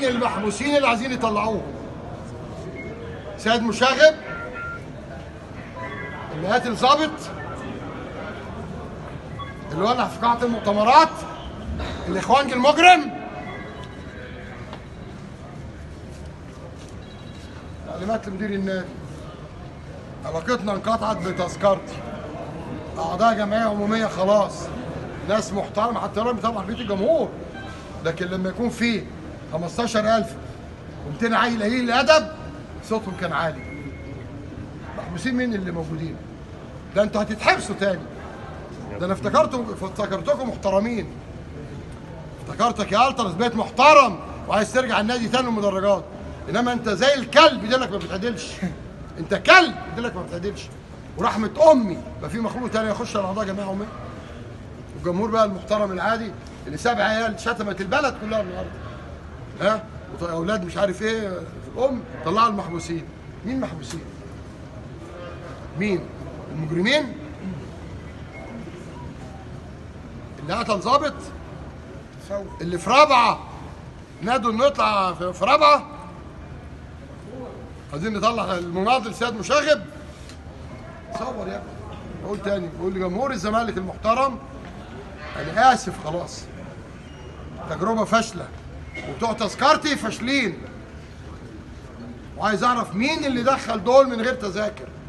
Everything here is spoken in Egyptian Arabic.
المحبوسين اللي عايزين يطلعوهم سيد مشاغب اللي قاتل ظابط اللي ولع في قاعة المؤتمرات الاخوانجي المجرم تعليمات لمدير النادي علاقتنا انقطعت بتذكرتي اعضاء جمعيه عموميه خلاص ناس محترمه حتى رامي طبعا بيت الجمهور لكن لما يكون في 15000 و200 عيل قليل الادب صوتهم كان عالي محبوسين مين اللي موجودين ده انتوا هتتحبسوا تاني ده انا افتكرتم افتكرتكم محترمين افتكرتك يا الترس بقيت محترم وعايز ترجع النادي تاني المدرجات انما انت زي الكلب يدلك ما بتعدلش انت كلب يدلك ما بتعدلش ورحمه امي ما في مخلوق تاني يخش على اعضاء جمعيه عموميه الجمهور بقى المحترم العادي اللي سابع عيال شتمت البلد كلها النهارده ها وط- اولاد مش عارف ايه في الام طلعوا المحبوسين مين محبوسين مين المجرمين اللي قتل ظابط اللي في رابعه نادوا انه يطلع في في رابعه عايزين نطلع المناضل سياد مشاغب صور يا ابني اقول تاني بقول لجمهور الزمالك المحترم انا اسف خلاص تجربه فاشله وبتوع تذكرتي فاشلين وعايز اعرف مين اللي دخل دول من غير تذاكر